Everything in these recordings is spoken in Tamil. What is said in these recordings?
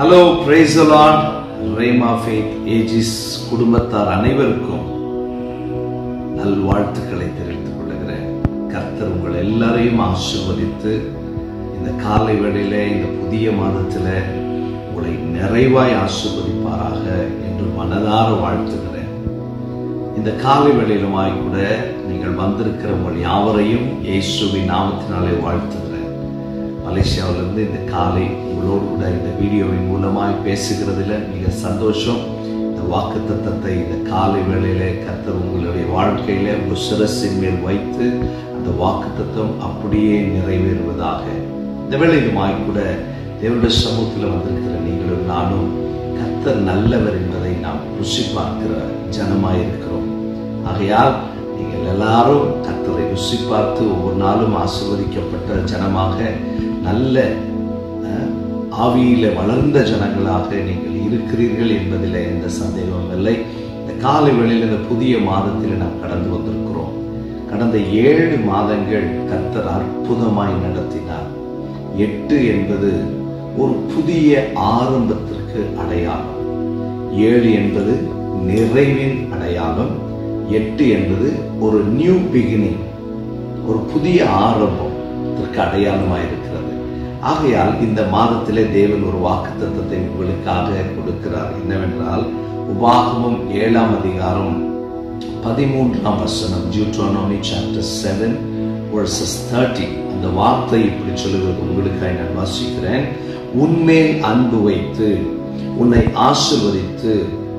Hello praise Lord Rhema Faith AG's குடும்பத்தார் அனைவருக்கும் நல்வாழ்த்துக்களை தெரிவித்துக் கொள்கிறேன் கர்த்தர் உங்கள் எல்லாரையும் ஆசீர்வதித்து இந்த காலை வேளையில இந்த புதிய மாதத்தில் உங்களை நிறைவாய் ஆசீர்வதிப்பாராக என்று மனதார வாழ்த்துகிறேன் இந்த காலை வேளையிலுமாய் கூட நீங்கள் வந்திருக்கிற உங்கள் யாவரையும் இயேசுவின் நாமத்தினாலே வாழ்த்துகிறேன் மலேசியாவிலிருந்து இந்த காலை உங்களோடு கூட இந்த வீடியோவின் மூலமாய் பேசுகிறதுல மிக சந்தோஷம் இந்த வாக்கு தத்தத்தை இந்த காலை வேளையில கர்த்தர் உங்களுடைய வாழ்க்கையில ஒரு சிரசின் மேல் வைத்து அந்த வாக்கு தத்தம் அப்படியே நிறைவேறுவதாக இந்த வேளையிலுமாய் கூட தேவனுடைய சமூகத்தில் வந்திருக்கிற நீங்களும் நானும் கர்த்தர் நல்லவர் என்பதை நாம் ருசி பார்க்கிற ஜனமாய் இருக்கிறோம் ஆகையால் நீங்கள் எல்லாரும் கர்த்தரை ருசி பார்த்து ஒவ்வொரு நாளும் ஆசிர்வதிக்கப்பட்ட ஜனமாக நல்ல அஹ், ஆவியில வளர்ந்த ஜனங்களாக நீங்கள் இருக்கிறீர்கள் என்பதில் எந்த சந்தேகமும் இல்லை இந்த காலை வேளையில் இந்த புதிய மாதத்தில் நாம் கடந்து வந்திருக்கிறோம் கடந்த ஏழு மாதங்கள் கர்த்தர் அற்புதமாய் நடத்தினார் எட்டு என்பது ஒரு புதிய ஆரம்பத்திற்கு அடையாளம் ஏழு என்பது நிறைவின் அடையாளம் எட்டு என்பது ஒரு நியூ பிகினிங் ஒரு புதிய ஆரம்பத்திற்கு அடையாளமாக இருக்கிறது ஆகையால் இந்த மாதத்திலே தேவன் ஒரு வாக்கு தத்தத்தை உங்களுக்காக கொடுக்கிறார் என்னவென்றால் உபாகமம் ஏழாம் அதிகாரம் பதிமூன்றாம் வசனம் Deuteronomy chapter seven verses thirty அந்த வார்த்தை இப்படி சொல்லுவது உங்களுக்காக நான் வாசிக்கிறேன் உன்மேல் அன்பு வைத்து உன்னை ஆசிர்வதித்து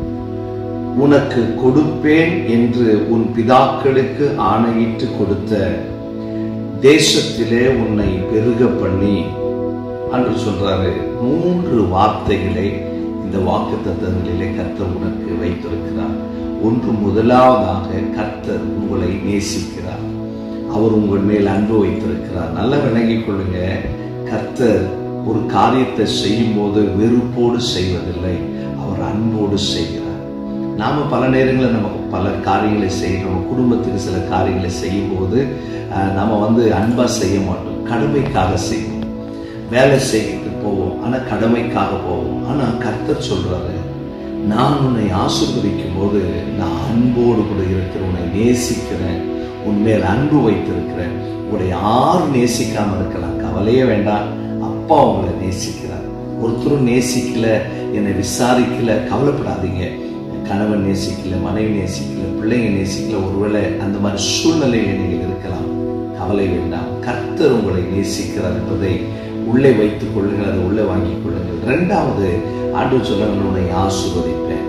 உனக்கு கொடுப்பேன் என்று உன் பிதாக்களுக்கு ஆணையிட்டு கொடுத்த தேசத்திலே உன்னை பெருக பண்ணி அன்று சொல்றாரு மூன்று வார்த்தைகளை இந்த வாக்கு தத்தங்களிலே கர்த்தர் உனக்கு வைத்திருக்கிறார் ஒன்று முதலாவதாக கர்த்தர் உங்களை நேசிக்கிறார் அவர் உங்கள் மேல் அன்பு வைத்திருக்கிறார் நல்லா விளங்கிக் கொள்ளுங்க கர்த்தர் ஒரு காரியத்தை செய்யும் போது வெறுப்போடு செய்வதில்லை அவர் அன்போடு செய்கிறார் நாம பல நேரங்களில் நமக்கு பல காரியங்களை செய்யணும் நம்ம குடும்பத்துக்கு சில காரியங்களை செய்யும் போது அஹ், நாம வந்து அன்பா செய்ய மாட்டோம் கடமைக்காக செய்வோம் வேலை செய்யிட்டு போவோம் ஆனா கடமைக்காக போவோம் ஆனா கர்த்தர் சொல்றாரு நான் உன்னை ஆசீர்வதிக்கும் போது நான் அன்போடு கூட இருக்கிற உன்னை நேசிக்கிறேன் உன் மேல் அன்பு வைத்திருக்கிறேன் உங்களை யார் நேசிக்காம இருக்கலாம் கவலையே வேண்டாம் அப்பா உங்களை நேசிக்கிறார் ஒருத்தரும் நேசிக்கல என்னை விசாரிக்கல கவலைப்படாதீங்க கணவன் நேசிக்கல மனைவி நேசிக்கல பிள்ளைங்க நேசிக்கல ஒருவேளை அந்த மாதிரி சூழ்நிலையில நீங்கள் இருக்கலாம் கவலை வேண்டாம் கர்த்தர் உங்களை நேசிக்கிறார் என்பதை உள்ளே வைத்துக் கொள்ளுங்கள் அதை உள்ளே வாங்கிக் கொள்ளுங்கள் இரண்டாவது ஆண்டு சொல்ல உன்னை ஆசீர்வதிப்பேன்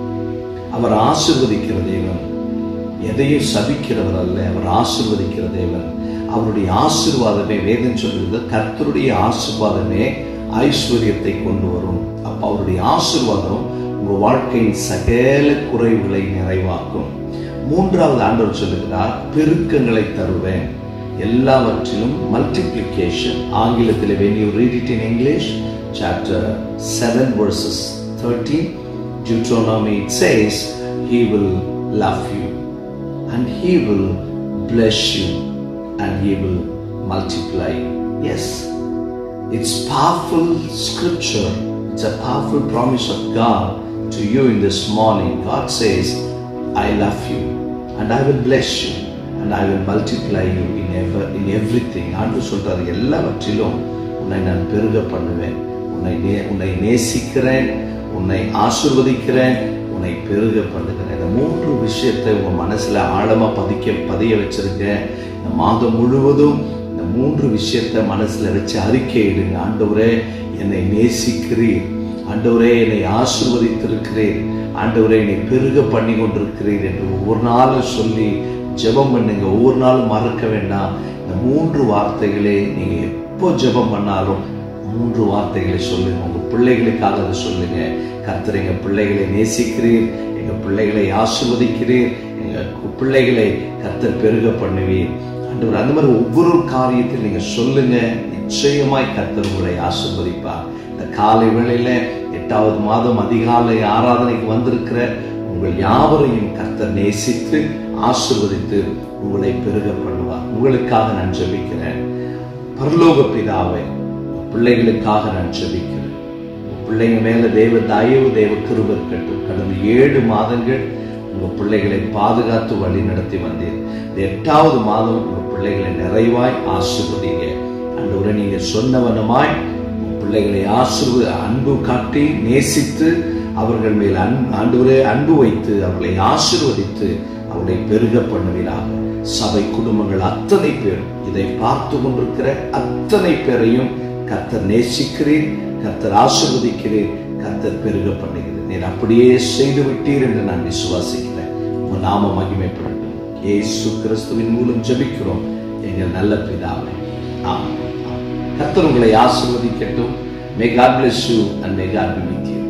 அவர் ஆசீர்வதிக்கிற தேவன் எதையும் சபிக்கிறவர் அல்ல அவர் ஆசீர்வதிக்கிற தேவன் அவருடைய ஆசீர்வாதமே வேதம் சொல்கிறது கர்த்தருடைய ஆசீர்வாதமே ஐஸ்வர்யத்தை கொண்டு வரும் அப்ப அவருடைய ஆசீர்வாதம் உங்க வாழ்க்கையின் சகல குறைவுகளை நிறைவாக்கும் மூன்றாவது ஆண்டவர் சொல்லுகிறார் பெருக்கங்களை தருவேன் எல்லாவற்றிலும் மல்டிப்ளிகேஷன் ஆங்கிலத்தில் when you read it in English chapter 7 verses 13 Deuteronomy it says he will love you and he will bless you and he will multiply you. Yes, it's powerful scripture. It's a powerful promise of God to you in this morning. God says, I love you and I will bless you and I will multiply you in ever in everything. ஆண்டு சொல்றாரு எல்லாவற்றிலும் உன்னை நான் பெருக பண்ணுவேன் உன்னை நே- உன்னை நேசிக்கிறேன் உன்னை ஆசிர்வதிக்கிறேன் உன்னை பெருக பண்ணுகிறேன் இந்த மூன்று விஷயத்தை உங்க மனசுல ஆழமா பதிக்க பதிய வச்சிருக்கேன் இந்த மாதம் முழுவதும் இந்த மூன்று விஷயத்தை மனசுல வச்சு அறிக்கையிடுங்க ஆண்டவரே என்னை நேசிக்கிறீர் ஆண்டவரே என்னை ஆசிர்வதித்திருக்கிறீர் ஆண்டவரே என்னை பெருக பண்ணி கொண்டிருக்கிறீர் என்று ஒவ்வொரு நாளும் சொல்லி ஜெபம் பண்ணுங்க ஒவ்வொரு நாளும் மறக்க வேண்டாம் இந்த மூன்று வார்த்தைகளே நீங்க எப்போ ஜெபம் பண்ணாலும் மூன்று வார்த்தைகளை சொல்லுங்க உங்க பிள்ளைகளுக்காக அதை சொல்லுங்க கர்த்தர் எங்க பிள்ளைகளை நேசிக்கிறீர் எங்க பிள்ளைகளை ஆசிர்வதிக்கிறீர் எங்க கு- பிள்ளைகளை கர்த்தர் பெருக பண்ணுவீர் ஆண்டவர் அந்த மாதிரி ஒவ்வொரு காரியத்தில் நீங்க சொல்லுங்க நிச்சயமாய் கர்த்தர் உங்களை ஆசிர்வதிப்பார் இந்த காலை வேளையில எட்டாவது மாதம் அதிகாலை ஆராதனைக்கு வந்திருக்கிற உங்கள் யாவரையும் கர்த்தர் நேசித்து ஆசிர்வதித்து உங்களை பெருக பண்ணுவார் உங்களுக்காக நான் ஜெபிக்கிறேன் பரலோக பிதாவை பிள்ளைகளுக்காக நான் ஜெபிக்கிறேன் பிள்ளைங்க மேல தேவ தயவு தேவ கிருப இருக்கட்டும் கடந்த ஏழு மாதங்கள் உங்க பிள்ளைகளை பாதுகாத்து வழி நடத்தி வந்தீர் இந்த எட்டாவது மாதம் உங்க பிள்ளைகளை நிறைவாய் ஆசிர்வதிங்க அன்று நீங்க சொன்னவனமாய் உங்க பிள்ளைகளை ஆசிர்வ அன்பு காட்டி நேசித்து அவர்கள் மேல் அன்பு ஆண்டவரே அன்பு வைத்து அவர்களை ஆசிர்வதித்து அவர்களை பெருக பண்ணுவீராக சபை குடும்பங்கள் அத்தனை பேரும் இதை பார்த்து கொண்டிருக்கிற அத்தனை பேரையும் கர்த்தர் நேசிக்கிறேன் கர்த்தர் ஆசிர்வதிக்கிறேன் கர்த்தர் பெருக பண்ணுகிறேன் நீர் அப்படியே செய்து விட்டீர் என்று நான் விசுவாசிக்கிறேன் உங்க நாம மகிமைப்படட்டும் இயேசு கிறிஸ்துவின் மூலம் ஜெபிக்கிறோம் எங்கள் நல்ல பிதாவே ஆமென் ஆமென். கர்த்தர் உங்களை ஆசிர்வதிக்கட்டும் may God bless you and may God be with you